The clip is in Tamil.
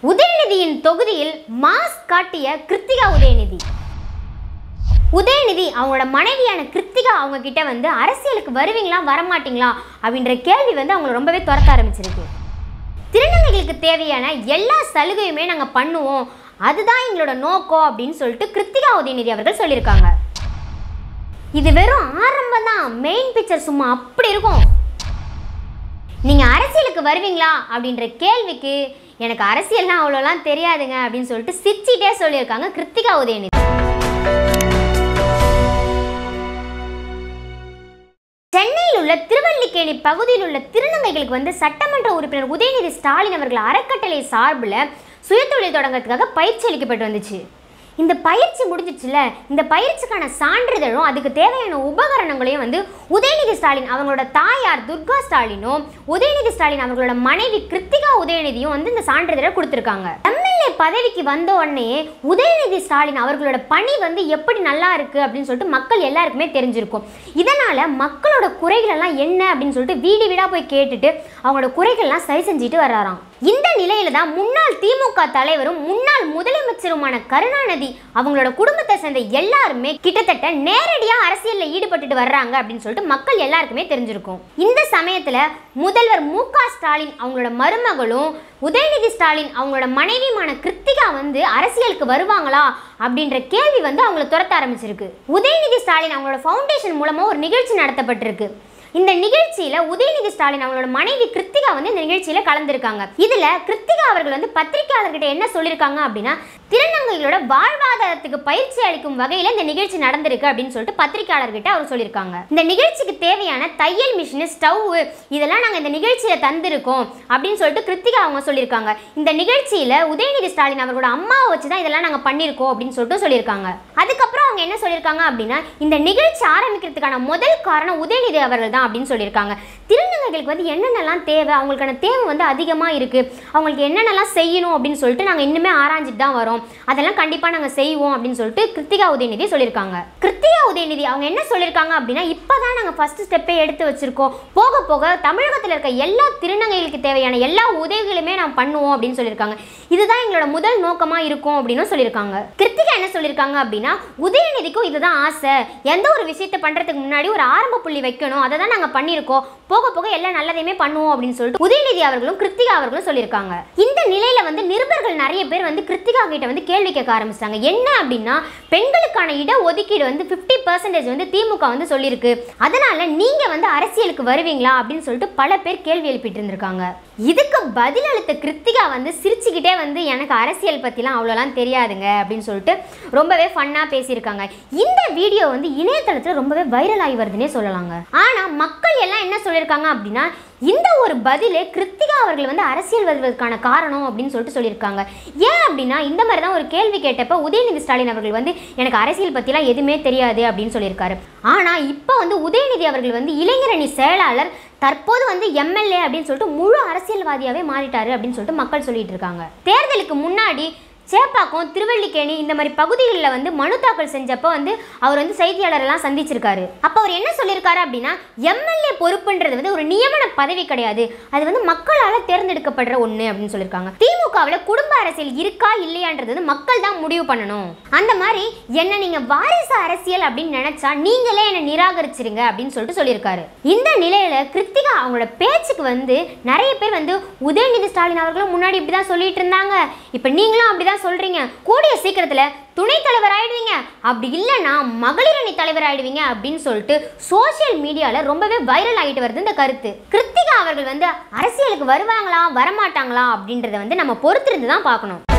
உதயநிதியின் தொகுதியில் மாஸ் காட்டிய கிருத்திகா உதயநிதி உதயநிதி அவங்களோட மனைவியான கிருத்திகா அவங்க கிட்ட வந்து அரசியலுக்கு வருவீங்களா வரமாட்டீங்களா அப்படின்ற கேள்வி வந்து அவங்களை ரொம்பவே துரத்த ஆரம்பிச்சிருக்கு திருநங்கைகளுக்கு தேவையான எல்லா சலுகையுமே நாங்கள் பண்ணுவோம் அதுதான் எங்களோட நோக்கம் அப்படின்னு சொல்லிட்டு கிருத்திகா உதயநிதி அவர்கள் சொல்லியிருக்காங்க இது வெறும் ஆரம்பம் தான் மெயின் பிக்சர் சும்மா அப்படி இருக்கும் நீங்கள் அரசியலுக்கு வருவீங்களா அப்படின்ற கேள்விக்கு எனக்கு அரசியல்லாம் அவ்வளோலாம் தெரியாதுங்க அப்படின்னு சொல்லிட்டு சிரிச்சிட்டே சொல்லியிருக்காங்க கிருத்திகா உதயநிதி சென்னையில் உள்ள திருவல்லிக்கேணி பகுதியில் உள்ள திருநங்கைகளுக்கு வந்து சட்டமன்ற உறுப்பினர் உதயநிதி ஸ்டாலின் அவர்கள் அறக்கட்டளை சார்பில் சுயதொழில் தொடங்குறதுக்காக பயிற்சி அளிக்கப்பட்டு வந்துச்சு இந்த பயிற்சி முடிஞ்சிச்சுல இந்த பயிற்சிக்கான சான்றிதழும் அதுக்கு தேவையான உபகரணங்களையும் வந்து உதயநிதி ஸ்டாலின் அவங்களோட தாயார் துர்கா ஸ்டாலினும் உதயநிதி ஸ்டாலின் அவங்களோட மனைவி கிருத்திகா உதயநிதியும் வந்து இந்த சான்றிதழை கொடுத்துருக்காங்க எம்எல்ஏ பதவிக்கு வந்த உடனே உதயநிதி ஸ்டாலின் அவர்களோட பணி வந்து எப்படி நல்லா இருக்கு அப்படின்னு சொல்லிட்டு மக்கள் எல்லாருக்குமே தெரிஞ்சிருக்கும் இதனால மக்களோட குறைகள் எல்லாம் என்ன அப்படின்னு சொல்லிட்டு வீடு வீடா போய் கேட்டுட்டு அவங்களோட குறைகள்லாம் சரி செஞ்சுட்டு வர்றாராம் இந்த நிலையில தான் முன்னாள் திமுக தலைவரும் முன்னாள் முதலமைச்சருமான கருணாநிதி அவங்களோட குடும்பத்தை சேர்ந்த எல்லாருமே கிட்டத்தட்ட நேரடியா அரசியல்ல ஈடுபட்டுட்டு வர்றாங்க அப்படின்னு சொல்லிட்டு மக்கள் எல்லாருக்குமே தெரிஞ்சிருக்கும் இந்த சமயத்துல முதல்வர் மு க ஸ்டாலின் அவங்களோட மருமகளும் உதயநிதி ஸ்டாலின் அவங்களோட மனைவியுமான கிருத்திகா வந்து அரசியலுக்கு வருவாங்களா அப்படின்ற கேள்வி வந்து அவங்கள துரத்த ஆரம்பிச்சிருக்கு உதயநிதி ஸ்டாலின் அவங்களோட ஃபவுண்டேஷன் மூலமா ஒரு நிகழ்ச்சி நடத்தப்பட்டிருக்கு இந்த நிகழ்ச்சியில உதயநிதி ஸ்டாலின் அவங்களோட மனைவி கிருத்திகா வந்து இந்த நிகழ்ச்சியில கலந்துருக்காங்க இதுல கிருத்திகா அவர்கள் வந்து பத்திரிகையாளர்கிட்ட என்ன சொல்லியிருக்காங்க அப்படின்னா திருநங்கைகளோட வாழ்வாதாரத்துக்கு பயிற்சி அளிக்கும் வகையில இந்த நிகழ்ச்சி நடந்திருக்கு அப்படின்னு சொல்லிட்டு பத்திரிகையாளர்கிட்ட அவர் சொல்லியிருக்காங்க இந்த நிகழ்ச்சிக்கு தேவையான தையல் மிஷின் ஸ்டவ் இதெல்லாம் நாங்க இந்த நிகழ்ச்சியில தந்திருக்கோம் அப்படின்னு சொல்லிட்டு கிருத்திகா அவங்க சொல்லியிருக்காங்க இந்த நிகழ்ச்சியில உதயநிதி ஸ்டாலின் அவர்களோட அம்மாவை வச்சு தான் இதெல்லாம் நாங்க பண்ணியிருக்கோம் அப்படின்னு சொல்லிட்டு சொல்லியிருக்காங்க அதுக்கப்புறம் அவங்க என்ன சொல்லியிருக்காங்க அப்படின்னா இந்த நிகழ்ச்சி ஆரம்பிக்கிறதுக்கான முதல் காரணம் உதயநிதி அவர்கள் தான் அப்படின்னு சொல்லியிருக்காங்க திருநங்கைகளுக்கு வந்து என்னென்னலாம் தேவை அவங்களுக்கான தேவை வந்து அதிகமாக இருக்குது அவங்களுக்கு என்னென்னலாம் செய்யணும் அப்படின்னு சொல்லிட்டு நாங்கள் இன்னுமே ஆராய்ஞ்சிட்டு தான் வரோம் அதெல்லாம் கண்டிப்பாக நாங்கள் செய்வோம் அப்படின்னு சொல்லிட்டு கிருத்திகா உதயநிதி சொல்லியிருக்காங்க கிருத்திகா உதயநிதி அவங்க என்ன சொல்லியிருக்காங்க அப்படின்னா இப்போ தான் நாங்கள் ஃபஸ்ட்டு ஸ்டெப்பே எடுத்து வச்சிருக்கோம் போக போக தமிழகத்தில் இருக்க எல்லா திருநங்கைகளுக்கு தேவையான எல்லா உதவிகளுமே நாம் பண்ணுவோம் அப்படின்னு சொல்லியிருக்காங்க இதுதான் எங்களோட முதல் நோக்கமாக இருக்கும் அப்படின்னு சொல்லியிருக்காங்க கிருத்திகா என்ன சொல்லியிருக்காங்க அப்படின்னா உதயநிதிக்கும் இதுதான் ஆசை எந்த ஒரு விஷயத்தை பண்ணுறதுக்கு முன்னாடி ஒரு ஆரம்ப புள்ளி வைக்கணும் அதை தான் நாங்கள் பண்ணியிருக்கோம் போக போக எல்லா நல்லதையுமே பண்ணுவோம் அப்படின்னு சொல்லிட்டு உதயநிதி அவர்களும் கிருத்திகா அவர்களும் சொல்லியிருக்காங்க இந்த நிலையில வந்து நிருபர்கள் நிறைய பேர் வந்து கிருத்திகா கிட்ட வந்து கேள்வி கேட்க ஆரம்பிச்சிட்டாங்க என்ன அப்படின்னா பெண்களுக்கான இட ஒதுக்கீடு வந்து ஃபிஃப்டி பர்சன்டேஜ் வந்து திமுக வந்து சொல்லியிருக்கு அதனால நீங்க வந்து அரசியலுக்கு வருவீங்களா அப்படின்னு சொல்லிட்டு பல பேர் கேள்வி எழுப்பிட்டு இருந்திருக்காங்க இதுக்கு பதில் அளித்த கிருத்திகா வந்து சிரிச்சுக்கிட்டே வந்து எனக்கு அரசியல் பற்றிலாம் அவ்வளோலாம் தெரியாதுங்க அப்படின்னு சொல்லிட்டு ரொம்பவே ஃபன்னாக பேசியிருக்காங்க இந்த வீடியோ வந்து இணையதளத்தில் ரொம்பவே வைரல் ஆகி வருதுன்னே சொல்லலாங்க ஆனால் மக்கள் எல்லாம் என்ன சொல்லியிருக்காங்க அப்படின்னா இந்த ஒரு பதிலே கிருத்திகா அவர்கள் வந்து அரசியல் வருவதற்கான காரணம் அப்படின்னு சொல்லிட்டு சொல்லியிருக்காங்க ஏன் அப்படின்னா இந்த மாதிரி தான் ஒரு கேள்வி கேட்டப்ப உதயநிதி ஸ்டாலின் அவர்கள் வந்து எனக்கு அரசியல் பற்றிலாம் எதுவுமே தெரியாது அப்படின்னு சொல்லியிருக்காரு ஆனால் இப்போ வந்து உதயநிதி அவர்கள் வந்து இளைஞரணி செயலாளர் தற்போது வந்து எம்எல்ஏ அப்படின்னு சொல்லிட்டு முழு அரசியல்வாதியாகவே மாறிட்டாரு அப்படின்னு சொல்லிட்டு மக்கள் சொல்லிட்டு இருக்காங்க தேர்தலுக்கு முன்னாடி சேப்பாக்கம் திருவல்லிக்கேணி இந்த மாதிரி பகுதிகளில் வந்து மனு தாக்கல் செஞ்சப்போ வந்து அவர் வந்து செய்தியாளரெல்லாம் சந்திச்சிருக்காரு அப்போ அவர் என்ன சொல்லியிருக்காரு அப்படின்னா எம்எல்ஏ பொறுப்புன்றது வந்து ஒரு நியமன பதவி கிடையாது அது வந்து மக்களால் தேர்ந்தெடுக்கப்படுற ஒன்று அப்படின்னு சொல்லியிருக்காங்க திமுகவில் குடும்ப அரசியல் இருக்கா இல்லையான்றது வந்து மக்கள் தான் முடிவு பண்ணணும் அந்த மாதிரி என்ன நீங்கள் வாரிசு அரசியல் அப்படின்னு நினைச்சா நீங்களே என்னை நிராகரிச்சிருங்க அப்படின்னு சொல்லிட்டு சொல்லியிருக்காரு இந்த நிலையில கிருத்திகா அவங்களோட பேச்சுக்கு வந்து நிறைய பேர் வந்து உதயநிதி ஸ்டாலின் அவர்களும் முன்னாடி இப்படி தான் சொல்லிட்டு இருந்தாங்க இப்போ நீங்களும் அப்படி தான் சொல்றீங்க கூடிய சீக்கிரத்தில் துணைத் தலைவர் ஆயிடுவீங்க அப்படி இல்லைன்னா மகளிர் அணி தலைவர் ஆயிடுவீங்க அப்படின்னு சொல்லிட்டு சோஷியல் மீடியாவில் ரொம்பவே வைரல் ஆகிட்டு வருது இந்த கருத்து கிருத்திகா அவர்கள் வந்து அரசியலுக்கு வருவாங்களா வரமாட்டாங்களா அப்படின்றத வந்து நம்ம பொறுத்திருந்து தான் பார்க்கணும்